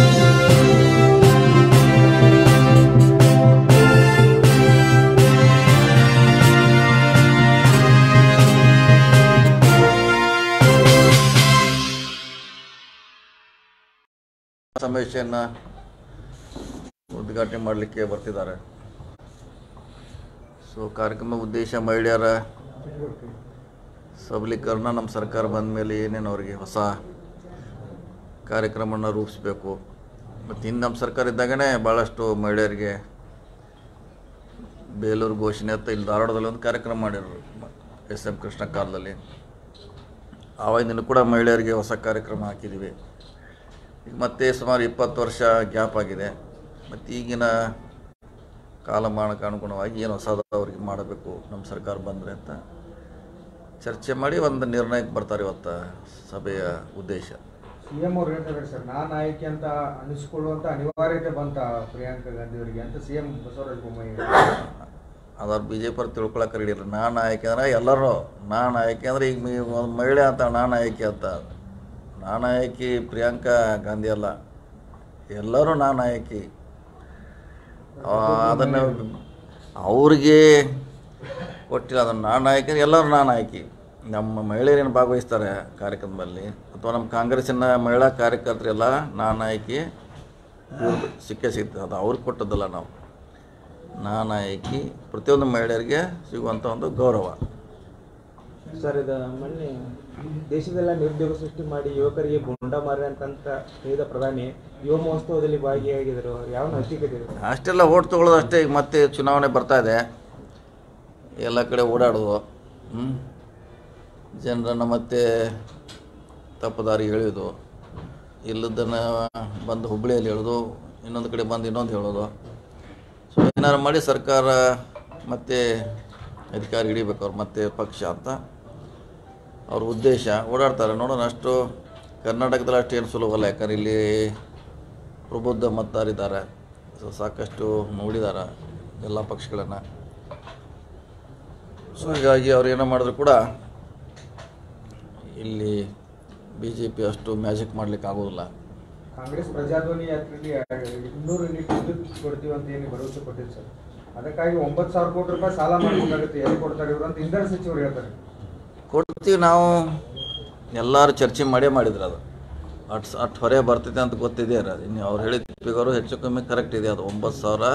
ಸಮಾವೇಶವನ್ನು ಉದ್ಘಾಟನೆ ಮಾಡಲಿಕ್ಕೆ ಬರ್ತಿದ್ದಾರೆ ಸೊ ಕಾರ್ಯಕ್ರಮ ಉದ್ದೇಶ ಮಹಿಳೆಯರ ಸಬಲೀಕರಣ ನಮ್ಮ ಸರ್ಕಾರ ಬಂದ ಮೇಲೆ ಏನೇನು ಅವರಿಗೆ ಹೊಸ ಕಾರ್ಯಕ್ರಮವನ್ನು ರೂಪಿಸಬೇಕು ಮತ್ತು ಹಿಂದೆ ನಮ್ಮ ಸರ್ಕಾರ ಇದ್ದಾಗನೇ ಭಾಳಷ್ಟು ಮಹಿಳೆಯರಿಗೆ ಬೇಲೂರು ಘೋಷಣೆ ಅಂತ ಇಲ್ಲಿ ಧಾರವಾಡದಲ್ಲಿ ಒಂದು ಕಾರ್ಯಕ್ರಮ ಮಾಡಿದ್ರು ಎಸ್ ಎಂ ಕೃಷ್ಣ ಕಾಲದಲ್ಲಿ ಆವಾಗಿನ ಕೂಡ ಮಹಿಳೆಯರಿಗೆ ಹೊಸ ಕಾರ್ಯಕ್ರಮ ಹಾಕಿದ್ದೀವಿ ಈಗ ಮತ್ತೆ ಸುಮಾರು ಇಪ್ಪತ್ತು ವರ್ಷ ಗ್ಯಾಪ್ ಆಗಿದೆ ಮತ್ತು ಈಗಿನ ಕಾಲಮಾನಕ್ಕೆ ಅನುಗುಣವಾಗಿ ಏನು ಹೊಸದ ಅವ್ರಿಗೆ ಮಾಡಬೇಕು ನಮ್ಮ ಸರ್ಕಾರ ಬಂದರೆ ಅಂತ ಚರ್ಚೆ ಮಾಡಿ ಒಂದು ನಿರ್ಣಯಕ್ಕೆ ಬರ್ತಾರೆ ಇವತ್ತು ಸಭೆಯ ಉದ್ದೇಶ ಸಿಎಂ ಅವ್ರು ಹೇಳ್ತಾರೆ ಸರ್ ನಾನ್ ಆಯ್ಕೆ ಅಂತ ಅನಿಸ್ಕೊಳ್ಳುವಂತ ಅನಿವಾರ್ಯತೆ ಬಂತ ಪ್ರಿಯಾಂಕಾ ಗಾಂಧಿ ಅವರಿಗೆ ಅಂತ ಸಿಎಂ ಬಸವರಾಜ ಬೊಮ್ಮಾಯಿ ಅದಾರು ಬಿ ಜೆ ಪಿ ಅವ್ರು ತಿಳ್ಕೊಳಕ್ಕೆ ರೆಡಿಲ್ಲ ನಾನು ಆಯ್ಕೆ ಅಂದ್ರೆ ಎಲ್ಲರೂ ನಾನು ಆಯ್ಕೆ ಅಂದ್ರೆ ಈಗ ಮಿ- ಒಂದು ಮಹಿಳೆ ಅಂತ ನಾನು ಆಯ್ಕೆ ಅಂತ ನಾನು ಆಯ್ಕೆ ಪ್ರಿಯಾಂಕಾ ಗಾಂಧಿ ಅಲ್ಲ ಎಲ್ಲರೂ ನಾನು ಆಯ್ಕೆ ಅದನ್ನು ಅವ್ರಿಗೆ ಕೊಟ್ಟಿಲ್ಲ ಅದನ್ನು ನಾನು ಆಯ್ಕೆ ಎಲ್ಲರೂ ನಾನು ಆಯ್ಕೆ ನಮ್ಮ ಮಹಿಳೆಯರೇನು ಭಾಗವಹಿಸ್ತಾರೆ ಕಾರ್ಯಕ್ರಮದಲ್ಲಿ ಅಥವಾ ನಮ್ಮ ಕಾಂಗ್ರೆಸ್ಸಿನ ಮಹಿಳಾ ಕಾರ್ಯಕರ್ತರೆಲ್ಲ ನಾನು ಆಯ್ಕೆ ಇವ್ರು ಸಿಕ್ಕೇ ಸಿಗ್ತದೆ ಅದು ಅವ್ರಿಗೆ ಕೊಟ್ಟದ್ದಲ್ಲ ನಾವು ನಾನು ಆಯ್ಕೆ ಪ್ರತಿಯೊಂದು ಮಹಿಳೆಯರಿಗೆ ಸಿಗುವಂಥ ಒಂದು ಗೌರವ ಸರ್ ಇದು ಮೊನ್ನೆ ದೇಶದೆಲ್ಲ ನಿರುದ್ಯೋಗ ಸೃಷ್ಟಿ ಮಾಡಿ ಯುವಕರಿಗೆ ಗುಂಡ ಮಾರಿ ಅಂತಂತ ಹೇಳಿದ ಪ್ರಧಾನಿ ಯುವ ಮಹೋತ್ಸವದಲ್ಲಿ ಭಾಗಿಯಾಗಿದ್ದರು ಅವ್ರು ಯಾವ ನೈತಿಕತೆ ಇದೆ ಅಷ್ಟೆಲ್ಲ ಓಟ್ ತೊಗೊಳ್ಳೋದು ಅಷ್ಟೇ ಈಗ ಮತ್ತೆ ಚುನಾವಣೆ ಬರ್ತಾ ಇದೆ ಎಲ್ಲ ಕಡೆ ಓಡಾಡೋದು ಹ್ಮ್? ಜನರನ್ನು ಮತ್ತೆ ತಪ್ಪು ದಾರಿಗೆ ಎಳೆಯೋದು ಇಲ್ಲದನ್ನು ಬಂದು ಹುಬ್ಬಳ್ಳಿಯಲ್ಲಿ ಹೇಳೋದು ಇನ್ನೊಂದು ಕಡೆ ಬಂದು ಇನ್ನೊಂದು ಹೇಳೋದು ಸೊ ಏನಾರು ಮಾಡಿ ಸರ್ಕಾರ ಮತ್ತೆ ಅಧಿಕಾರ ಹಿಡಿಬೇಕು ಅವ್ರು ಮತ್ತೆ ಪಕ್ಷ ಅಂತ ಅವ್ರ ಉದ್ದೇಶ ಓಡಾಡ್ತಾರೆ ನೋಡೋಣ ಅಷ್ಟು ಕರ್ನಾಟಕದಲ್ಲಿ ಅಷ್ಟು ಏನು ಸುಲಭಲ್ಲ ಯಾಕಂದ್ರೆ ಇಲ್ಲಿ ಪ್ರಬುದ್ಧ ಮತದಾರಿದ್ದಾರೆ ಸೊ ಸಾಕಷ್ಟು ನೋಡಿದ್ದಾರೆ ಎಲ್ಲ ಪಕ್ಷಗಳನ್ನು ಸೊ ಹೀಗಾಗಿ ಅವ್ರು ಏನೋ ಮಾಡಿದ್ರು ಕೂಡ ಇಲ್ಲಿ ಬಿ ಜೆ ಪಿ ಅಷ್ಟು ಮ್ಯಾಜಿಕ್ ಮಾಡ್ಲಿಕ್ಕೆ ಆಗೋದಿಲ್ಲ ಕಾಂಗ್ರೆಸ್ ಪ್ರಜಾಧ್ವನಿ ಯಾತ್ರೆಯಲ್ಲಿ ಇನ್ನೂರು ಯೂನಿಟ್ ವಿದ್ಯುತ್ ಕೊಡ್ತೀವಿ ಅಂತ ಏನು ಭರವಸೆ ಕೊಟ್ಟಿದ್ದು ಸರ್ ಅದಕ್ಕಾಗಿ ಒಂಬತ್ತು ಸಾವಿರ ಕೋಟಿ ರೂಪಾಯಿ ಸಾಲ ಮಾಡಬೇಕಾಗುತ್ತೆ ಎಲ್ಲಿ ಕೊಡ್ತಾರೆ ಇವರು ಅಂತ ಇಂಧನ ಸಚಿವರು ಹೇಳ್ತಾರೆ ಕೊಡ್ತೀವಿ ನಾವು ಎಲ್ಲರೂ ಚರ್ಚೆ ಮಾಡೇ ಮಾಡಿದ್ರು ಅದು ಅಷ್ಟು ಅಷ್ಟು ಹೊರೆ ಬರ್ತೈತೆ ಅಂತ ಗೊತ್ತಿದೆ ಅದು ಇನ್ನು ಅವ್ರು ಹೇಳಿದ ಫಿಗರು ಹೆಚ್ಚು ಕಮ್ಮಿ ಕರೆಕ್ಟ್ ಇದೆ ಅದು ಒಂಬತ್ತು ಸಾವಿರ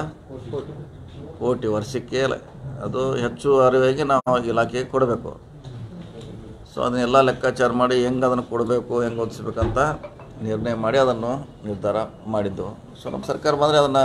ಕೋಟಿ ವರ್ಷಕ್ಕೆ ಲ- ಅದು ಹೆಚ್ಚುವರಿಯಾಗಿ ನಾವು ಇಲಾಖೆಗೆ ಕೊಡಬೇಕು ಸೊ ಅದನ್ನೆಲ್ಲ ಲೆಕ್ಕಾಚಾರ ಮಾಡಿ ಹೆಂಗೆ ಅದನ್ನು ಕೊಡಬೇಕು ಹೆಂಗೆ ಓದಿಸ್ಬೇಕಂತ ನಿರ್ಣಯ ಮಾಡಿ ಅದನ್ನು ನಿರ್ಧಾರ ಮಾಡಿದ್ದು ಸೊ ನಮ್ಮ ಸರ್ಕಾರ ಬಂದರೆ ಅದನ್ನು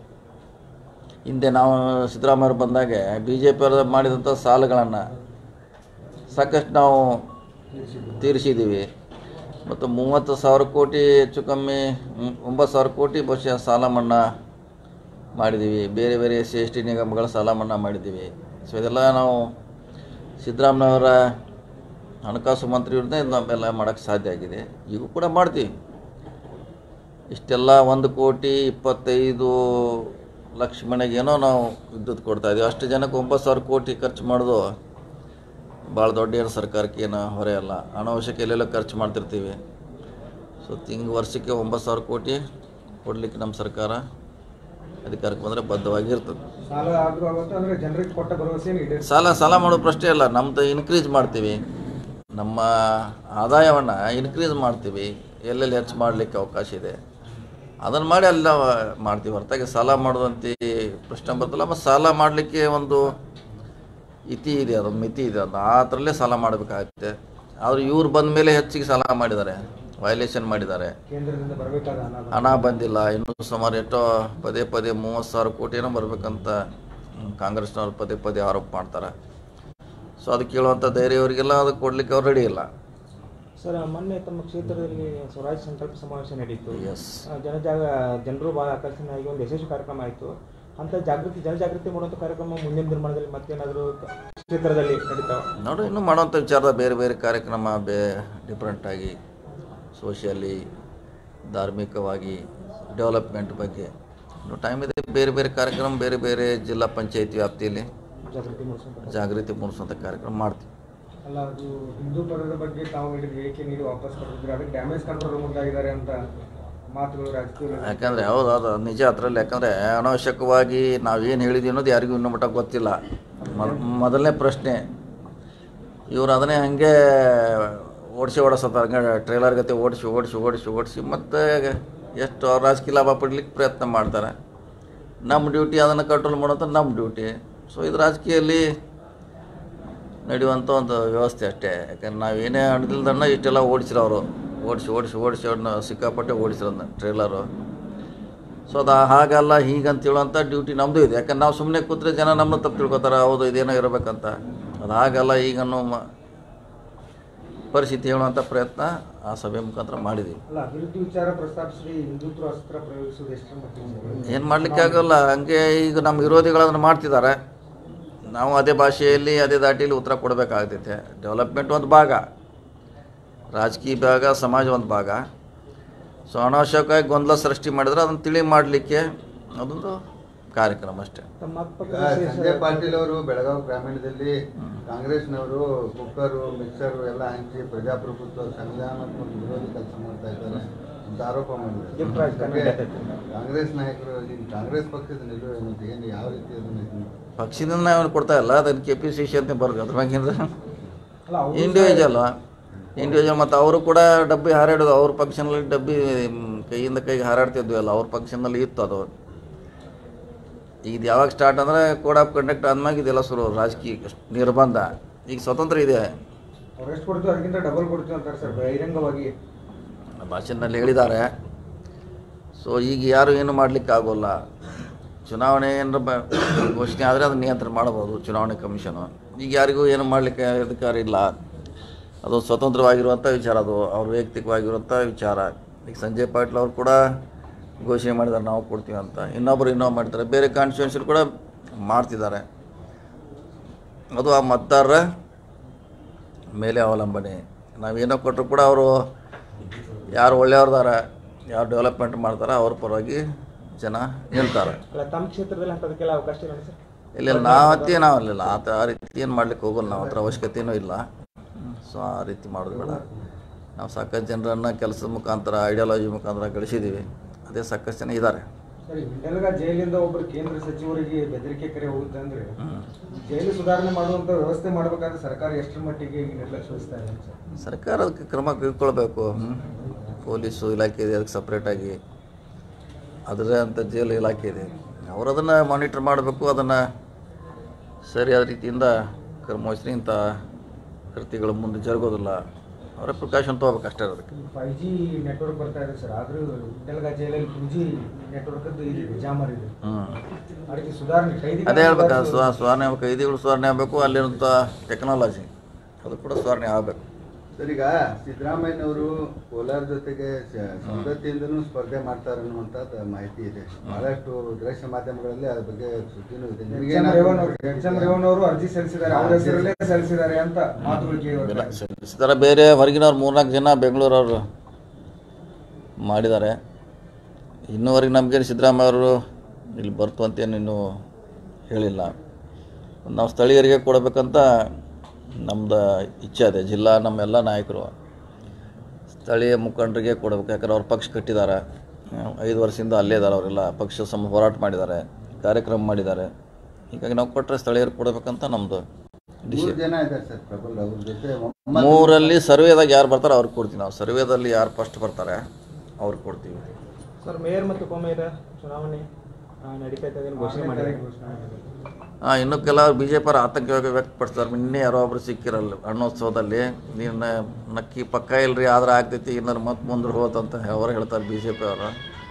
ಹಿಂದೆ ನಾವು ಸಿದ್ದರಾಮಯ್ಯವ್ರು ಬಂದಾಗೆ ಬಿ ಜೆ ಪಿಯವರು ಮಾಡಿದಂಥ ಸಾಲಗಳನ್ನು ಸಾಕಷ್ಟು ನಾವು ತೀರಿಸಿದ್ದೀವಿ ಮತ್ತು ಮೂವತ್ತು ಸಾವಿರ ಕೋಟಿ ಹೆಚ್ಚು ಕಮ್ಮಿ ಹ್ಮ್, ಒಂಬತ್ತು ಸಾವಿರ ಕೋಟಿ ಬಹುಶಃ ಸಾಲ ಮನ್ನಾ ಮಾಡಿದ್ದೀವಿ ಬೇರೆ ಬೇರೆ ಎಸ್ ಸಿ ಎಸ್ ಟಿ ನಿಗಮಗಳ ಸಾಲ ಮನ್ನಾ ಮಾಡಿದ್ದೀವಿ ಸೊ ಇದೆಲ್ಲ ನಾವು ಸಿದ್ದರಾಮಯ್ಯವರ ಹಣಕಾಸು ಮಂತ್ರಿ ಇವ್ರದ್ದೇ ಇದು ನಮ್ಮೆಲ್ಲ ಮಾಡೋಕ್ಕೆ ಸಾಧ್ಯ ಆಗಿದೆ ಈಗೂ ಕೂಡ ಮಾಡ್ತೀವಿ ಇಷ್ಟೆಲ್ಲ ಒಂದು ಕೋಟಿ ಇಪ್ಪತ್ತೈದು ಲಕ್ಷ ಮನೆಗೆ ಏನೋ ನಾವು ವಿದ್ಯುತ್ ಕೊಡ್ತಾ ಇದ್ದೀವಿ ಅಷ್ಟು ಜನಕ್ಕೆ ಒಂಬತ್ತು ಸಾವಿರ ಕೋಟಿ ಖರ್ಚು ಮಾಡೋದು ಭಾಳ ದೊಡ್ಡ ಏನು ಸರ್ಕಾರಕ್ಕೆ ಏನು ಹೊರೆ ಅಲ್ಲ ಅನಾವಶ್ಯಕ ಎಲ್ಲೆಲ್ಲೋ ಖರ್ಚು ಮಾಡ್ತಿರ್ತೀವಿ ಸೊ ತಿಂಗ್ ವರ್ಷಕ್ಕೆ ಒಂಬತ್ತು ಸಾವಿರ ಕೋಟಿ ಕೊಡಲಿಕ್ಕೆ ನಮ್ಮ ಸರ್ಕಾರ ಅಧಿಕಾರಕ್ಕೆ ಬಂದರೆ ಬದ್ಧವಾಗಿರ್ತದೆ ಸಾಲ ಆದ್ರೂ ಆಗುತ್ತೆ ಅಂದ್ರೆ ಜನರಿಗೆ ಕೊಟ್ಟ ಭರವಸೆ ಇದೆ ಸಾಲ ಸಾಲ ಮಾಡೋ ಪ್ರಶ್ನೆ ಇಲ್ಲ ನಮ್ಮದು ಇನ್ಕ್ರೀಸ್ ಮಾಡ್ತೀವಿ ನಮ್ಮ ಆದಾಯವನ್ನು ಇನ್ಕ್ರೀಸ್ ಮಾಡ್ತೀವಿ ಎಲ್ಲೆಲ್ಲಿ ಹೆಚ್ಚು ಮಾಡಲಿಕ್ಕೆ ಅವಕಾಶ ಇದೆ ಅದನ್ನು ಮಾಡಿ ಎಲ್ಲ ಮಾಡ್ತೀವಿ ಹೊರತಾಗಿ ಸಾಲ ಮಾಡೋದಂತ ಪ್ರಶ್ನೆ ಬರ್ತಲ್ಲ ಮತ್ತು ಸಾಲ ಮಾಡಲಿಕ್ಕೆ ಒಂದು ಇತಿ ಇದೆ ಅದು ಮಿತಿ ಇದೆ ಅದು ಆ ಥರಲ್ಲೇ ಸಾಲ ಮಾಡಬೇಕಾಗುತ್ತೆ ಆದರೆ ಇವ್ರು ಬಂದ ಮೇಲೆ ಹೆಚ್ಚಿಗೆ ಸಾಲ ಮಾಡಿದ್ದಾರೆ ವೈಲೇಷನ್ ಮಾಡಿದ್ದಾರೆ ಕೇಂದ್ರದಿಂದ ಬರಬೇಕಾದ ಹಣ ಹಣ ಬಂದಿಲ್ಲ ಇನ್ನೂ ಸುಮಾರು ಎಷ್ಟೋ ಪದೇ ಪದೇ ಮೂವತ್ತು ಸಾವಿರ ಕೋಟಿನೂ ಬರಬೇಕಂತ ಹ್ಮ್, ಕಾಂಗ್ರೆಸ್ನವ್ರು ಪದೇ ಪದೇ ಆರೋಪ ಮಾಡ್ತಾರೆ ಸೊ ಅದು ಕೇಳುವಂಥ ಧೈರ್ಯ ಅವರಿಗೆಲ್ಲ ಅದು ಕೊಡಲಿಕ್ಕೆ ಅವ್ರು ರೆಡಿ ಇಲ್ಲ ಸರ್ ಮೊನ್ನೆ ತಮ್ಮ ಕ್ಷೇತ್ರದಲ್ಲಿ ಸ್ವರಾಜ್ ಸಂಕಲ್ಪ ಸಮಾವೇಶ ನಡೀತು ಎಸ್ ಆ, ಜನಜಾಗ ಜನರು ಭಾಳ ಆಕರ್ಷಣೆ ಆಗಿ ಒಂದು ಯಶಸ್ವಿ ಕಾರ್ಯಕ್ರಮ ಆಯಿತು ಅಂತ ಜಾಗೃತಿ ಜನಜಾಗೃತಿ ಮಾಡುವಂಥ ಕಾರ್ಯಕ್ರಮ ಮುಂದಿನ ನಿರ್ಮಾಣದಲ್ಲಿ ಮತ್ತೇನಾದರೂ ಕ್ಷೇತ್ರದಲ್ಲಿ ನಡೀತಾವ ನೋಡು ಇನ್ನೂ ಮಾಡೋವಂಥ ವಿಚಾರದ ಬೇರೆ ಬೇರೆ ಕಾರ್ಯಕ್ರಮ ಬೇ ಡಿಫ್ರೆಂಟಾಗಿ ಸೋಷಿಯಲಿ ಧಾರ್ಮಿಕವಾಗಿ ಡೆವಲಪ್ಮೆಂಟ್ ಬಗ್ಗೆ ಇನ್ನೂ ಟೈಮ್ ಇದೆ ಬೇರೆ ಬೇರೆ ಕಾರ್ಯಕ್ರಮ ಬೇರೆ ಬೇರೆ ಜಿಲ್ಲಾ ಪಂಚಾಯತಿ ವ್ಯಾಪ್ತಿಯಲ್ಲಿ ಜಾಗೃತಿ ಮೂಡಿಸುವಂಥ ಜಾಗೃತಿ ಮೂಡಿಸುವಂಥ ಕಾರ್ಯಕ್ರಮ ಮಾಡ್ತೀವಿ ಅಲ್ಲ ಅದು ಹಿಂದೂ ಪದದ ಬಗ್ಗೆ ತಾವು ನೀಡಿದ ಹೇಳಿಕೆ ನೀಡಿ ವಾಪಸ್ ಕೊಟ್ಟಿದ್ರೆ ಅದಕ್ಕೆ ಡ್ಯಾಮೇಜ್ ಕಂಟ್ರೋಲ್ ಮುಂದಾಗಿದ್ದಾರೆ ಅಂತ ಮಾತುಗಳು ರಾಜಕೀಯ ಯಾಕಂದರೆ ಹೌದು ಅದು ನಿಜ ಅದರಲ್ಲಿ ಯಾಕಂದರೆ ಅನಾವಶ್ಯಕವಾಗಿ ನಾವೇನು ಹೇಳಿದ್ವಿ ಅನ್ನೋದು ಯಾರಿಗೂ ಇನ್ನೂ ಮಟ್ಟ ಗೊತ್ತಿಲ್ಲ ಮೊದ- ಮೊದಲನೇ ಪ್ರಶ್ನೆ ಇವ್ರು ಅದನ್ನೇ ಹಾಗೆ ಓಡಿಸಿ ಓಡಿಸತ್ತಾರೆ ಹಂಗೆ ಟ್ರೇಲರ್ ಗತೆ ಓಡಿಸಿ ಓಡಿಸಿ ಓಡಿಸಿ ಓಡಿಸಿ ಮತ್ತು ಎಷ್ಟು ಅವ್ರ ರಾಜಕೀಯ ಲಾಭ ಪಡ್ಲಿಕ್ಕೆ ಪ್ರಯತ್ನ ಮಾಡ್ತಾರೆ ನಮ್ಮ ಡ್ಯೂಟಿ ಅದನ್ನು ಕಂಟ್ರೋಲ್ ಮಾಡೋದು ನಮ್ಮ ಡ್ಯೂಟಿ ಸೊ ಇದು ರಾಜಕೀಯದಲ್ಲಿ ನಡೆಯುವಂಥ ಒಂದು ವ್ಯವಸ್ಥೆ ಅಷ್ಟೇ ಯಾಕಂದ್ರೆ ನಾವು ಏನೇ ಅಡ್ದಿಲ್ದನ್ನ ಇಷ್ಟೆಲ್ಲ ಓಡಿಸಿರೋ ಅವರು ಓಡಿಸಿ ಓಡಿಸಿ ಓಡಿಸಿ ಅವ್ರನ್ನ ಸಿಕ್ಕಾಪಟ್ಟೆ ಓಡಿಸಿರೋದನ್ನ ಟ್ರೇಲರು ಸೊ ಅದು ಹಾಗಲ್ಲ ಹೀಗಂತ ಹೇಳುವಂಥ ಡ್ಯೂಟಿ ನಮ್ಮದು ಇದೆ ಯಾಕಂದ್ರೆ ನಾವು ಸುಮ್ಮನೆ ಕೂತ್ರೆ ಜನ ನಮ್ಮನ್ನ ತಪ್ಪು ತಿಳ್ಕೊತಾರೆ ಹೌದು ಇದೇನೋ ಇರಬೇಕಂತ ಅದು ಹಾಗಲ್ಲ ಈಗ ಅನ್ನೋ ಮ- ಪರಿಸ್ಥಿತಿ ಹೇಳುವಂಥ ಪ್ರಯತ್ನ ಆ ಸಭೆ ಮುಖಾಂತರ ಮಾಡಿದ್ದೀವಿ ಅಲ್ಲ ಅಭಿವೃದ್ಧಿ ವಿಚಾರ ಪ್ರಸ್ತಾಪಿಸಿ ಹಿಂದುತ್ವ ಅಸ್ತ್ರ ಪ್ರಯೋಗಿಸುವುದು ಎಷ್ಟರ ಮಟ್ಟಿಗೆ ಏನು ಮಾಡಲಿಕ್ಕೆ ಆಗಲ್ಲ ಹಂಗೆ ಈಗ ನಮ್ಮ ವಿರೋಧಿಗಳು ಅದನ್ನು ಮಾಡ್ತಿದ್ದಾರೆ ನಾವು ಅದೇ ಭಾಷೆಯಲ್ಲಿ ಅದೇ ದಾಟಿಯಲ್ಲಿ ಉತ್ತರ ಕೊಡಬೇಕಾಗ್ತೈತೆ ಡೆವಲಪ್ಮೆಂಟ್ ಒಂದು ಭಾಗ ರಾಜಕೀಯ ಭಾಗ ಸಮಾಜ ಒಂದು ಭಾಗ ಸೊ ಅನಾವಶ್ಯಕವಾಗಿ ಗೊಂದಲ ಸೃಷ್ಟಿ ಮಾಡಿದ್ರೆ ಅದನ್ನು ತಿಳಿ ಮಾಡಲಿಕ್ಕೆ ಅದೊಂದು ಕಾರ್ಯಕ್ರಮ ಅಷ್ಟೇ ತಮ್ಮ ಈಗ ಅಕ್ಕಪಕ್ಕದ ಸಂಜಯ್ ಪಾಟೀಲ್ ಅವರು ಬೆಳಗಾವಿ ಗ್ರಾಮೀಣದಲ್ಲಿ ಕಾಂಗ್ರೆಸ್ನವರು ಕುಕ್ಕರು ಮಿಕ್ಸರು ಎಲ್ಲ ಹಂಚಿ ಪ್ರಜಾಪ್ರಭುತ್ವ ಸಂವಿಧಾನಾತ್ಮಕ ವಿರೋಧಿ ಕೆಲಸ ಮಾಡ್ತಾ ಇದ್ದಾರೆ ಅಂತ ಆರೋಪ ಗಿಫ್ಟ್ ರಾಜಕಾರಣ ಮಾಡಿದ್ದಾರೆ ನಡೀತೈತೆ. ಕಾಂಗ್ರೆಸ್ ನಾಯಕರು ಈ ಕಾಂಗ್ರೆಸ್ ಪಕ್ಷದ ನಿಲುವು ಏನು ಅಂತ ಏನು ಯಾವ ರೀತಿ ಅದನ್ನ ಇದನ್ನ- ಪಕ್ಷದಿಂದ ನಾವೇನು ಕೊಡ್ತಾ ಇಲ್ಲ ಅದನ್ನು ಕೆ ಪಿ ಸಿ ಸಿ ಅಂತ ಬರೋದು ಅದ್ರ ಮ್ಯಾಗಿಂದ ಅಲ್ಲ ಅವ್ರು ಇಂಡಿವಿಜುವಲ್ ಇಂಡಿವಿಜುವಲ್ ಮತ್ತು ಅವರು ಕೂಡ ಡಬ್ಬಿ ಹಾರಾಡೋದು ಅವ್ರ ಫಂಕ್ಷನಲ್ಲಿ ಡಬ್ಬಿ ಮ್, ಕೈಯಿಂದ ಕೈಗೆ ಹಾರಾಡ್ತಿದ್ವಿ ಅಲ್ಲ ಅವ್ರ ಫಂಕ್ಷನಲ್ಲಿ ಇತ್ತು ಅದು ಇದು ಯಾವಾಗ ಸ್ಟಾರ್ಟ್ ಅಂದರೆ ಕೋಡ್ ಆಫ್ ಕಂಡಕ್ಟ್ ಆದ್ಮ್ಯಾಗ ಇದೆಲ್ಲ ಶುರು ರಾಜಕೀಯ ನಿರ್ಬಂಧ ಈಗ ಸ್ವತಂತ್ರ ಇದೆ ಅವ್ರು ಎಷ್ಟು ಕೊಡ್ತೀವಿ ಅದಕ್ಕಿಂತ ಡಬಲ್ ಕೊಡ್ತೀವಿ ಅಂತಾರೆ ಸರ್ ಬಹಿರಂಗವಾಗಿ ಭಾಷಣದಲ್ಲಿ ಹೇಳಿದ್ದಾರೆ ಸೊ ಈಗ ಯಾರು ಏನು ಮಾಡಲಿಕ್ಕೆ ಆಗೋಲ್ಲ ಚುನಾವಣೆ ಏನಾರ ಬ ಘೋಷಣೆ ಆದರೆ ಅದನ್ನು ನಿಯಂತ್ರಣ ಮಾಡ್ಬೋದು ಚುನಾವಣೆ ಕಮಿಷನು ಈಗ ಯಾರಿಗೂ ಏನು ಮಾಡಲಿಕ್ಕೆ ಅಧಿಕಾರ ಇಲ್ಲ ಅದು ಸ್ವತಂತ್ರವಾಗಿರುವಂಥ ವಿಚಾರ ಅದು ಅವ್ರ ವೈಯಕ್ತಿಕವಾಗಿರುವಂಥ ವಿಚಾರ ಈಗ ಸಂಜಯ್ ಪಾಟೀಲ್ ಅವರು ಕೂಡ ಘೋಷಣೆ ಮಾಡಿದ್ದಾರೆ ನಾವು ಕೊಡ್ತೀವಿ ಅಂತ ಇನ್ನೊಬ್ಬರು ಇನ್ನೊಬ್ಬರು ಮಾಡ್ತಾರೆ ಬೇರೆ ಕಾನ್ಸ್ಟಿಟ್ಯೂನ್ಸಿಲಿ ಕೂಡ ಮಾಡ್ತಿದ್ದಾರೆ ಅದು ಆ ಮತದಾರರ ಮೇಲೆ ಅವಲಂಬನೆ ನಾವೇನೋ ಕೊಟ್ಟರು ಕೂಡ ಅವರು ಯಾರು ಒಳ್ಳೆಯವ್ರದಾರ ಯಾರು ಡೆವಲಪ್ಮೆಂಟ್ ಮಾಡ್ತಾರೆ ಅವ್ರ ಪರವಾಗಿ ಜನ ನಿಲ್ತಾರೆ ಅಲ್ಲ ತಮ್ಮ ಕ್ಷೇತ್ರದಲ್ಲಿ ಅಂಥದಕ್ಕೆಲ್ಲ ಅವಕಾಶ ಇಲ್ಲ ಸರ್ ಇಲ್ಲ ನಾವು ಅತಿ ನಾವು ಅಲ್ಲಿಲ್ಲ ಆ ತ- ಆ ರೀತಿ ಏನು ಮಾಡ್ಲಿಕ್ಕೆ ಹೋಗಲ್ಲ ನಾವು ಹತ್ರ ಅವಶ್ಯಕತೆಯೂ ಇಲ್ಲ ಸೊ ಆ ರೀತಿ ಮಾಡೋದು ಬೇಡ ನಾವು ಸಾಕಷ್ಟು ಜನರನ್ನು ಕೆಲಸದ ಮುಖಾಂತರ ಐಡಿಯಾಲಜಿ ಮುಖಾಂತರ ಗಳಿಸಿದ್ದೀವಿ ಅದೇ ಸಾಕಷ್ಟು ಜನ ಇದ್ದಾರೆ ಸರಿ ಹಿಂದೆಲ್ಗ ಜೈಲಿಂದ ಒಬ್ಬರು ಕೇಂದ್ರ ಸಚಿವರಿಗೆ ಬೆದರಿಕೆ ಕರೆ ಹೋಗುತ್ತೆ ಅಂದ್ರೆ ಜೈಲು ಸುಧಾರಣೆ ಮಾಡುವಂತ ವ್ಯವಸ್ಥೆ ಮಾಡ್ಬೇಕಾದ್ರೆ ಸರ್ಕಾರ ಎಷ್ಟರ ಮಟ್ಟಿಗೆ ಈಗ ನಿರ್ಲಕ್ಷ್ಯ ವಹಿಸ್ತಾ ಇದೆ ಸರ್ ಸರ್ಕಾರ ಅದಕ್ಕೆ ಕ್ರಮ ಕೈಗೊಳ್ಬೇಕು ಹ್ಮ್. ಪೊಲೀಸು ಇಲಾಖೆ ಇದೆ ಅದಕ್ಕೆ ಸಪ್ರೇಟಾಗಿ ಅದರೇ ಅಂತ ಜೈಲು ಇಲಾಖೆ ಇದೆ ಅವರು ಅದನ್ನು ಮಾನಿಟರ್ ಮಾಡಬೇಕು ಅದನ್ನು ಸರಿಯಾದ ರೀತಿಯಿಂದ ಕ್ರಮ ವಹಿಸಿ ಇಂಥ ಕೃತಿಗಳು ಮುಂದೆ ಜರುಗೋದಿಲ್ಲ ಅವರ ಪ್ರಿಕಾಷನ್ ತೊಗೋಬೇಕು ಅಷ್ಟೇ ಅದಕ್ಕೆ ಫೈವ್ ಜಿ ನೆಟ್ವರ್ಕ್ ಬರ್ತಾ ಇದೆ ಸರ್ ಆದ್ರೂ ಹಿಂದೆಲ್ಗ ಜೈಲಲ್ಲಿ ಟೂ ಜಿ ನೆಟ್ವರ್ಕ್ ಇದೆ ಜಾಮರ್ ಇದೆ ಹ್ಞೂ ಆ ರೀತಿ ಸುಧಾರಣೆ ಕೈದಿ ಅದೇ ಹೇಳ್ಬೇಕು ಸ್ವ ಸುಧಾರಣೆ ಆಗ್ಬೇಕು ಕೈದಿಗಳು ಸುಧಾರಣೆ ಆಗಬೇಕು ಅಲ್ಲಿರುವಂಥ ಟೆಕ್ನಾಲಜಿ ಅದು ಕೂಡ ಸುಧಾರಣೆ ಆಗಬೇಕು ಸರ್ ಈಗ ಸಿದ್ದರಾಮಯ್ಯನವರು ಕೋಲಾರ ಜೊತೆಗೆ ಸ- ಸವದತ್ತಿಯಿಂದನೂ ಸ್ಪರ್ಧೆ ಮಾಡ್ತಾರೆ ಅನ್ನುವಂಥದ್ದು ಮಾಹಿತಿ ಇದೆ ಬಹಳಷ್ಟು ದೃಶ್ಯ ಮಾಧ್ಯಮಗಳಲ್ಲಿ ಅದ್ರ ಬಗ್ಗೆ ಸುದ್ದಿನೂ ಇದೆ ಎಕ್ಸಾಮ್ ರೇವಣ್ಣ ಅವರು ಎಕ್ಸಾಮ್ ರೇವಣ್ಣ ಅವರು ಅರ್ಜಿ ಸಲ್ಲಿಸಿದ್ದಾರೆ ಅವ್ರ ಹೆಸರಲ್ಲೇ ಸಲ್ಲಿಸಿದ್ದಾರೆ ಅಂತ ಮಾತುಗಳು ಕೇಳಿ ಇಲ್ಲ ಬರ್ತಾ ಇದೆ. ಸಲ್ಲಿಸಿದ್ದಾರೆ ಬೇರೆ ಹೊರಗಿನವ್ರು ಮೂರ್ನಾಲ್ಕು ಜನ ಬೆಂಗಳೂರವರು ಮಾಡಿದ್ದಾರೆ ಇನ್ನೂವರೆಗೆ ನಮಗೇನು ಸಿದ್ದರಾಮಯ್ಯ ಅವರು ಇಲ್ಲಿ ಬರ್ತು ಅಂತೇನು ಇನ್ನೂ ಹೇಳಿಲ್ಲ ನಾವು ಸ್ಥಳೀಯರಿಗೆ ಕೊಡಬೇಕಂತ ನಮ್ದು ಇಚ್ಛೆ ಇದೆ ಜಿಲ್ಲಾ ನಮ್ಮೆಲ್ಲ ನಾಯಕರು ಸ್ಥಳೀಯ ಮುಖಂಡರಿಗೆ ಕೊಡಬೇಕು ಯಾಕಂದ್ರೆ ಅವ್ರ ಪಕ್ಷ ಕಟ್ಟಿದ್ದಾರೆ ಐದು ವರ್ಷದಿಂದ ಅಲ್ಲೇ ಇದ್ದಾರೆ ಅವರೆಲ್ಲ ಪಕ್ಷ ಸಮ ಹೋರಾಟ ಮಾಡಿದ್ದಾರೆ ಕಾರ್ಯಕ್ರಮ ಮಾಡಿದ್ದಾರೆ ಹೀಗಾಗಿ ನಾವು ಕೊಟ್ಟರೆ ಸ್ಥಳೀಯರಿಗೆ ಕೊಡಬೇಕಂತ ನಮ್ಮದು ಮೂರು ಡಿಸಿಷನ್ ಜನ ಇದ್ದಾರೆ ಸರ್ ಪ್ರಬಲ್ ಅವ್ರ ಜೊತೆ ಒಮ್ಮತ- ಮೂರಲ್ಲಿ ಸರ್ವೇದಾಗ ಯಾರು ಬರ್ತಾರೆ ಅವ್ರಿಗೆ ಕೊಡ್ತೀವಿ ನಾವು ಸರ್ವೇದಲ್ಲಿ ಯಾರು ಫಸ್ಟ್ ಬರ್ತಾರೆ ಅವ್ರಿಗೆ ಕೊಡ್ತೀವಿ ಸರ್ ಮೇಯರ್ ಮತ್ತು ಉಪಮೇಯರ್ ಚುನಾವಣೆ ಆ, ನಡೀತಾ ಇದೆ ಅದನ್ನು ಘೋಷಣೆ ಆರನೇ ಮಾಡಿದ್ದಾರೆ ತಾರೀಕು ಘೋಷಣೆ ಮಾಡಿದ್ದಾರೆ. ಹಾಂ ಇನ್ನು ಕೆಲವರು ಬಿ ಜೆ ಪಿಯವರು ಆತಂಕ ವ್ಯಕ್ತಪಡಿಸ್ತಾರೆ ಇನ್ನೇ ಯಾರೋ ಒಬ್ರು ಸಿಕ್ಕಿರಲ್ಲ ಹಣ್ಣೋತ್ಸವದಲ್ಲಿ ನೀನು ನಕ್ಕಿ ಪಕ್ಕ ಇಲ್ರಿ ಆದ್ರೆ ಆಗ್ತೈತಿ ಇನ್ನೊಂದು ಮತ್ತೆ ಮುಂದೆ ಹೋತಂತ ಅವರು ಹೇಳ್ತಾರೆ ಬಿ ಜೆ ಪಿಯವರು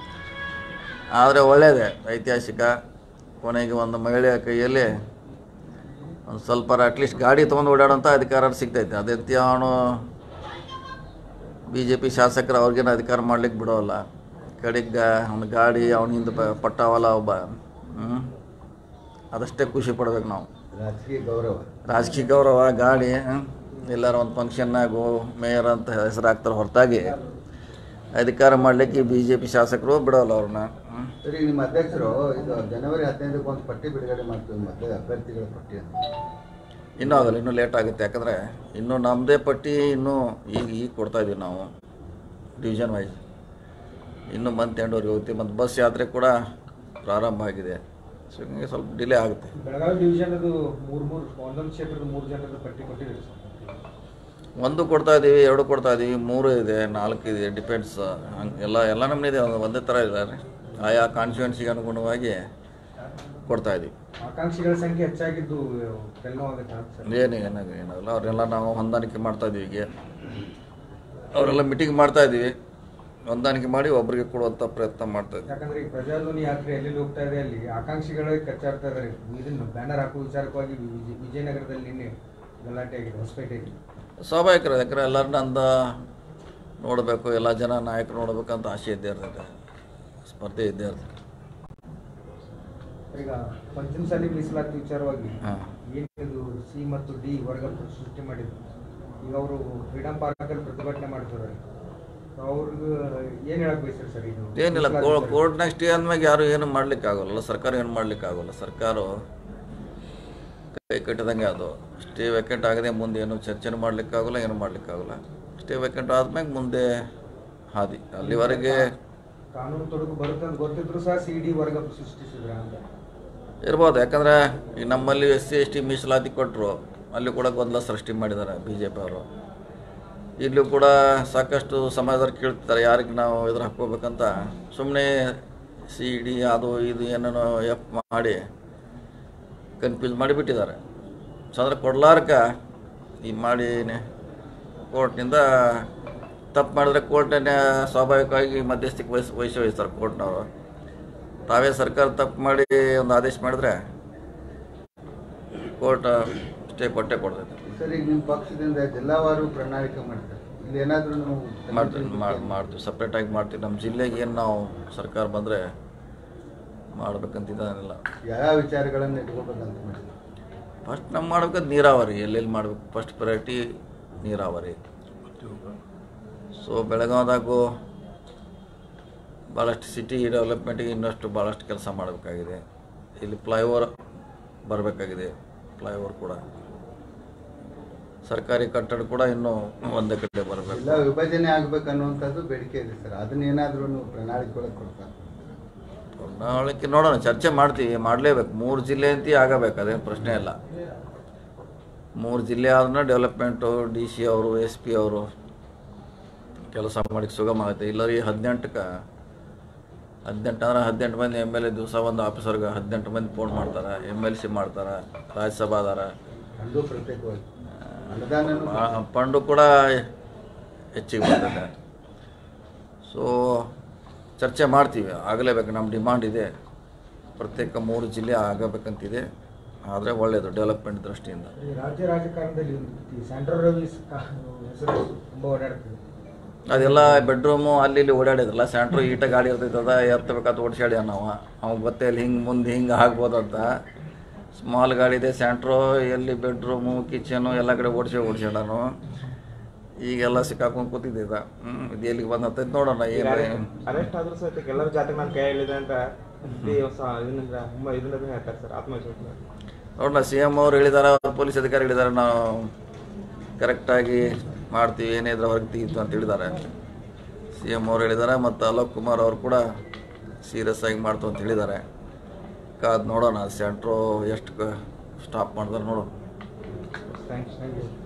ಆದರೆ ಒಳ್ಳೆಯದೇ ಐತಿಹಾಸಿಕ ಕೊನೆಗೆ ಒಂದು ಮಹಿಳೆಯ ಕೈಯಲ್ಲಿ ಒಂದು ಸ್ವಲ್ಪ ಅಟ್ಲೀಸ್ಟ್ ಗಾಡಿ ತೊಗೊಂಡು ಓಡಾಡೋಂಥ ಅಧಿಕಾರ ಸಿಗ್ತೈತೆ ಅದೇ ಅವನು ಬಿ ಜೆ ಪಿ ಶಾಸಕರು ಅವ್ರಿಗೇನು ಅಧಿಕಾರ ಮಾಡ್ಲಿಕ್ಕೆ ಬಿಡೋಲ್ಲ ಕಡೆಗೆ ಅವ್ನ ಗಾಡಿ ಅವನಿಂದ ಪಟ್ಟಾವಲ್ಲ ಒಬ್ಬ ಹ್ಞೂ ಅದಷ್ಟೇ ಖುಷಿ ಪಡ್ಬೇಕು ನಾವು ರಾಜಕೀಯ ಗೌರವ ರಾಜಕೀಯ ಗೌರವ ಗಾಡಿ ಹ್ಮ್, ಎಲ್ಲಾರ ಒಂದು ಫಂಕ್ಷನ್ನಾಗು ಮೇಯರ್ ಅಂತ ಹೆಸರು ಹಾಕ್ತಾರೆ ಹೊರತಾಗಿ ಅಧಿಕಾರ ಮಾಡಲಿಕ್ಕೆ ಬಿ ಜೆ ಪಿ ಶಾಸಕರು ಬಿಡೋಲ್ಲ ಅವ್ರನ್ನ ಹ್ಮ್. ಸರಿ ನಿಮ್ಮ ಅಧ್ಯಕ್ಷರು ಇದು ಜನವರಿ ಹದಿನೈದಕ್ಕೆ ಒಂದು ಪಟ್ಟಿ ಬಿಡುಗಡೆ ಮಾಡ್ತೀವಿ ಮತ್ತೆ ಅಭ್ಯರ್ಥಿಗಳ ಪಟ್ಟಿ ಅಂತ ಇನ್ನೂ ಆಗಲ್ಲ ಇನ್ನೂ ಲೇಟ್ ಆಗುತ್ತೆ ಯಾಕಂದರೆ ಇನ್ನೂ ನಮ್ಮದೇ ಪಟ್ಟಿ ಇನ್ನೂ ಈಗ ಈಗ ಕೊಡ್ತಾ ಇದೀವಿ ನಾವು ಡಿವಿಷನ್ ವೈಸ್ ಇನ್ನು ಮಂತ್ ಎಂಡವರೆಗೆ ಹೋಗ್ತೀವಿ ಮತ್ತು ಬಸ್ ಯಾತ್ರೆ ಕೂಡ ಪ್ರಾರಂಭ ಆಗಿದೆ ಸೊ ಹಿಂಗೆ ಸ್ವಲ್ಪ ಡಿಲೇ ಆಗುತ್ತೆ ಬೆಳಗಾವಿ ಡಿವಿಷನ್ ಅದು ಮೂರ್ ಮೂರು ಒಂದೊಂದು ಕ್ಷೇತ್ರದ ಮೂರು ಜನರದ ಪಟ್ಟಿ ಕೊಟ್ಟಿದ್ದೀರಿ ಸರ್ ಒಂದು ಕೊಡ್ತಾ ಇದ್ದೀವಿ ಎರಡು ಕೊಡ್ತಾ ಇದ್ದೀವಿ ಮೂರು ಇದೆ ನಾಲ್ಕು ಇದೆ ಡಿಪೆಂಡ್ಸ್ ಹಂಗೆ ಎಲ್ಲ ಎಲ್ಲ ನಮ್ಮನೆ ಇದೆ ಒಂದು ಒಂದೇ ಥರ ಇಲ್ಲ ರೀ ಆಯಾ ಕಾನ್ಸ್ಟಿಟ್ಯೂನ್ಸಿಗೆ ಅನುಗುಣವಾಗಿ ಕೊಡ್ತಾ ಇದ್ದೀವಿ ಆಕಾಂಕ್ಷಿಗಳ ಸಂಖ್ಯೆ ಹೆಚ್ಚಾಗಿದ್ದು ತೆಲುಗಾಗುತ್ತೆ ಸರ್ ಏನು ಏನಾಗ ಏನಾಗಲ್ಲ ಅವರೆಲ್ಲ ನಾವು ಹೊಂದಾಣಿಕೆ ಮಾಡ್ತಾ ಇದ್ದೀವಿ ಈಗ ಅವರೆಲ್ಲ ಮೀಟಿಂಗ್ ಮಾಡ್ತಾ ಇದ್ದೀವಿ ಹೊಂದಾಣಿಕೆ ಮಾಡಿ ಒಬ್ಬರಿಗೆ ಕೊಡುವಂಥ ಪ್ರಯತ್ನ ಮಾಡ್ತಾ ಇದ್ದೀವಿ ಯಾಕಂದ್ರೆ ಈ ಪ್ರಜಾಧ್ವನಿ ಯಾತ್ರೆ ಎಲ್ಲೆಲ್ಲಿ ಹೋಗ್ತಾ ಇದೆ ಅಲ್ಲಿ ಆಕಾಂಕ್ಷಿಗಳೇ ಕಚ್ಚಾಡ್ತಾ ಇದ್ದಾರೆ ಇದನ್ನು ಬ್ಯಾನರ್ ಹಾಕುವ ವಿಚಾರವಾಗಿ ವಿಜಯ- ವಿಜಯನಗರದಲ್ಲಿ ನಿನ್ನೆ ಗಲಾಟೆ ಆಗಿದೆ ಹೊಸಪೇಟೆಯಲ್ಲಿ ಸ್ವಾಭಾವಿಕ ಯಾಕಂದ್ರೆ ಎಲ್ಲರನ್ನ ಅಂದ ನೋಡಬೇಕು ಎಲ್ಲ ಜನ ನಾಯಕರು ನೋಡಬೇಕಂತ ಆಸೆ ಇದ್ದೇ ಇರ್ತದೆ ಸ್ಪರ್ಧೆ ಇದ್ದೇ ಇರ್ತದೆ ಈಗ ಪಂಚಮಸಾಲಿ ಮೀಸಲಾತಿ ವಿಚಾರವಾಗಿ ಹಾಂ ಏನಿದು ಸಿ ಮತ್ತು ಡಿ ವರ್ಗ ಸೃಷ್ಟಿ ಮಾಡಿದ್ರು ಈಗ ಅವರು ಫ್ರೀಡಮ್ ಪಾರ್ಕಲ್ಲಿ ಪ್ರತಿಭಟನೆ ಮಾಡ್ತಾರೆ ಅವ್ರಿಗೆ ಏನು ಹೇಳಕ್ ಬಯಸ್ತಾರೆ ಸರ್ ಇದು ಏನಿಲ್ಲ ಮೀಸಲಾತಿ ಕೋ ವಿಚಾರ. ಕೋರ್ಟ್ನಾಗ ಸ್ಟೇ ಅಂದ್ಮ್ಯಾಗ ಯಾರು ಏನು ಮಾಡ್ಲಿಕ್ಕೆ ಆಗೋಲ್ಲ ಸರ್ಕಾರ ಏನು ಮಾಡ್ಲಿಕ್ಕೆ ಆಗೋಲ್ಲ ಸರ್ಕಾರ ಕೈ ಕಟ್ಟಿದಂಗೆ ಅದು ಸ್ಟೇ ವೇಕೆಂಟ್ ಆಗದೆ ಮುಂದೆ ಏನು ಚರ್ಚೆನೂ ಮಾಡ್ಲಿಕ್ಕೆ ಆಗೋಲ್ಲ ಏನು ಮಾಡ್ಲಿಕ್ಕೆ ಆಗೋಲ್ಲ ಸ್ಟೇ ವೇಕೆಂಟ್ ಆದ್ಮ್ಯಾಗ ಮುಂದೆ ಹಾದಿ ಅಲ್ಲಿವರೆಗೆ ಕಾನೂನು ತೊಡಕು ಬರುತ್ತೆ ಅಂತ ಗೊತ್ತಿದ್ರು ಸಹ ಸಿ ಡಿ ವರ್ಗ ಸೃಷ್ಟಿಸಿದ್ರ ಅಂತ ಇರ್ಬೋದು ಯಾಕಂದ್ರೆ ಈ ನಮ್ಮಲ್ಲಿ ಎಸ್ ಸಿ ಎಸ್ ಟಿ ಮೀಸಲಾತಿ ಕೊಟ್ಟರು ಅಲ್ಲಿ ಕೂಡ ಗೊಂದಲ ಸೃಷ್ಟಿ ಮಾಡಿದ್ದಾರೆ ಬಿ ಜೆ ಪಿ ಅವರು ಇಲ್ಲೂ ಕೂಡ ಸಾಕಷ್ಟು ಸಮಾಜದವ್ರು ಕೇಳ್ತಿದ್ದಾರೆ ಯಾರಿಗೆ ನಾವು ಇದ್ರ ಹಾಕ್ಕೋಬೇಕಂತ ಸುಮ್ಮನೆ ಸಿ ಡಿ ಅದು ಇದು ಏನೇನೋ ಎಫ್ ಮಾಡಿ ಕನ್ಫ್ಯೂಸ್ ಮಾಡಿಬಿಟ್ಟಿದ್ದಾರೆ ಸೊ ಅಂದ್ರೆ ಕೊಡ್ಲಾರ್ಕ ಈ ಮಾಡಿ ಕೋರ್ಟ್ನಿಂದ ತಪ್ಪು ಮಾಡಿದ್ರೆ ಕೋರ್ಟನ್ನೇ ಸ್ವಾಭಾವಿಕವಾಗಿ ಮಧ್ಯಸ್ಥಿಕೆ ವಹಿಸ್ ವಹಿಸಿ ವಹಿಸ್ತಾರೆ ಕೋರ್ಟ್ನವರು ತಾವೇ ಸರ್ಕಾರ ತಪ್ಪು ಮಾಡಿ ಒಂದು ಆದೇಶ ಮಾಡಿದ್ರೆ ಕೋರ್ಟ್ ಸ್ಟೇ ಕೊಟ್ಟೆ ಕೊಡ್ತೈತೆ ಸರ್ ಈಗ ನಿಮ್ಮ ಪಕ್ಷದಿಂದ ಜಿಲ್ಲಾವಾರು ಪ್ರಣಾಳಿಕೆ ಮಾಡ್ತಾರೆ ಇಲ್ಲಿ ಏನಾದರೂ ನಾವು ಮಾಡ್ತೀವಿ ಮಾಡಿ ಮಾಡ್ತೀವಿ ಸಪ್ರೇಟಾಗಿ ಮಾಡ್ತೀವಿ ನಮ್ಮ ಜಿಲ್ಲೆಗೆ ಏನು ನಾವು ಸರ್ಕಾರ ಬಂದರೆ ಮಾಡ್ಬೇಕಂತಿದ್ದಾನಿಲ್ಲ ಯಾವ ವಿಚಾರಗಳನ್ನು ಇಟ್ಕೋಬೇಕಂತ ಮಾಡಿದ್ರು ಫಸ್ಟ್ ನಮ್ಮ ಮಾಡ್ಬೇಕಾದ್ರೆ ನೀರಾವರಿ ಎಲ್ಲೆಲ್ಲಿ ಮಾಡ್ಬೇಕು ಫಸ್ಟ್ ಪ್ರಯಾರಿಟಿ ನೀರಾವರಿ ಸೊ ಬೆಳಗಾವ್ದಾಗೂ ಭಾಳಷ್ಟು ಸಿಟಿ ಡೆವಲಪ್ಮೆಂಟಿಗೆ ಇನ್ನಷ್ಟು ಭಾಳಷ್ಟು ಕೆಲಸ ಮಾಡಬೇಕಾಗಿದೆ ಇಲ್ಲಿ ಫ್ಲೈಓವರ್ ಬರಬೇಕಾಗಿದೆ ಫ್ಲೈಓವರ್ ಕೂಡ ಸರ್ಕಾರಿ ಕಟ್ಟಡ ಕೂಡ ಇನ್ನೂ ಒಂದೇ ಕಡೆ ಬರಬೇಕು ಎಲ್ಲ ವಿಭಜನೆ ಆಗ್ಬೇಕು ಅನ್ನುವಂಥದ್ದು ಬೇಡಿಕೆ ಇದೆ ಸರ್ ಅದನ್ನ ಏನಾದರೂ ನೀವು ಪ್ರಣಾಳಿಕೆ ಒಳಗೆ ಕೊಡ್ತಾರೆ ಪ್ರಣಾಳಿಕೆ ನೋಡೋಣ ಚರ್ಚೆ ಮಾಡ್ತೀವಿ ಮಾಡಲೇಬೇಕು ಮೂರು ಜಿಲ್ಲೆ ಅಂತ ಆಗಬೇಕು ಅದೇನು ಪ್ರಶ್ನೆ ಇಲ್ಲ ಮೂರು ಜಿಲ್ಲೆ ಆದ್ರೂ ಡೆವಲಪ್ಮೆಂಟು ಡಿ ಸಿ ಅವರು ಎಸ್ ಪಿ ಅವರು ಕೆಲಸ ಮಾಡಿಕ್ಕೆ ಸುಗಮ ಆಗುತ್ತೆ ಇಲ್ಲರಿ ಹದಿನೆಂಟಕ್ಕೆ ಹದಿನೆಂಟು ಅಂದ್ರೆ ಹದಿನೆಂಟು ಮಂದಿ ಎಮ್ ಎಲ್ ಎ ದಿವಸ ಒಂದು ಆಫೀಸರ್ಗೆ ಹದಿನೆಂಟು ಮಂದಿ ಫೋನ್ ಮಾಡ್ತಾರೆ ಎಮ್ ಎಲ್ ಸಿ ಮಾಡ್ತಾರೆ ರಾಜ್ಯಸಭಾದಾರ ಅದು ಪ್ರತ್ಯೇಕವಾಗಿ ಅನುದಾನನೂ ಆ, ಫಂಡು ಕೂಡ ಹೆಚ್ಚಿಗೆ ಬರ್ತದೆ ಸೊ ಚರ್ಚೆ ಮಾಡ್ತೀವಿ ಆಗಲೇಬೇಕು ನಮ್ಮ ಡಿಮಾಂಡ್ ಇದೆ ಪ್ರತ್ಯೇಕ ಮೂರು ಜಿಲ್ಲೆ ಆಗಬೇಕಂತಿದೆ ಆದರೆ ಒಳ್ಳೆಯದು ಡೆವಲಪ್ಮೆಂಟ್ ದೃಷ್ಟಿಯಿಂದ ಈ ರಾಜ್ಯ ರಾಜಕಾರಣದಲ್ಲಿ ಒಂದು ಈ ಸೆಂಟ್ರಲ್ ರವಿ ಹೆಸರು ತುಂಬ ಓಡಾಡ್ತಿದೆ ಅದೆಲ್ಲ ಬೆಡ್ರೂಮು ಅಲ್ಲಿ ಇಲ್ಲಿ ಓಡಾಡಿದ್ರಲ್ಲ ಸೆಂಟ್ರು ಈಟ ಗಾಡಿ ಇರ್ತೈತದ ಎತ್ತಬೇಕಂತ ಓಡಿಸ್ಯಾಡ್ಯ ನಾವು ಅವ್ನು ಗೊತ್ತೇ ಇಲ್ಲ ಹಿಂಗೆ ಮುಂದೆ ಹಿಂಗೆ ಆಗ್ಬೋದಂತ ಸ್ಮಾಲ್ ಗಾಡಿ ಇದೆ ಸೆಂಟ್ರು ಎಲ್ಲಿ ಬೆಡ್ರೂಮು ಕಿಚನು ಎಲ್ಲ ಕಡೆ ಓಡಿಸಿ ಓಡಿಸ್ಯಾಡನು ಈಗೆಲ್ಲ ಸಿಕ್ಕಾಕೊಂಡು ಕೂತಿದ್ದ ಹ್ಞೂ ಇದು ಎಲ್ಲಿಗೆ ಬಂದತ್ತೈತೆ ನೋಡೋಣ ಏನು ಅರೆಸ್ಟ್ ಆದ್ರೂ ಸಹಿತ ಎಲ್ಲರ ಜಾತಿ ನನ್ನ ಕೈಯಲ್ಲಿದೆ ಅಂತ ಈ ಹೊಸ ಇದರಿಂದ ತುಂಬ ಇದರಿಂದ ಹೇಳ್ತಾರೆ ಸರ್ ಆತ್ಮವಿಶ್ವಾಸ ನೋಡೋಣ ಸಿ ಎಮ್ ಅವ್ರು ಹೇಳಿದ್ದಾರೆ ಅವ್ರು ಪೊಲೀಸ್ ಅಧಿಕಾರಿ ಹೇಳಿದ್ದಾರೆ ನಾವು ಕರೆಕ್ಟಾಗಿ ಮಾಡ್ತೀವಿ ಏನೇ ಇದ್ರೆ ಹೊರಗೆ ತೆಗಿತು ಅಂತ ಹೇಳಿದ್ದಾರೆ ಸಿ ಎಮ್ ಅವ್ರು ಹೇಳಿದ್ದಾರೆ ಮತ್ತು ಅಲೋಕ್ ಕುಮಾರ್ ಅವರು ಕೂಡ ಸೀರಿಯಸ್ ಆಗಿ ಮಾಡ್ತು ಅಂತ ಹೇಳಿದ್ದಾರೆ ಕಾದು ನೋಡೋಣ ಸೆಂಟ್ರು ಎಷ್ಟು ಸ್ಟಾಪ್ ಮಾಡಿದ್ರೆ ನೋಡೋಣ ಥ್ಯಾಂಕ್ಸ್ ಥ್ಯಾಂಕ್ ಯು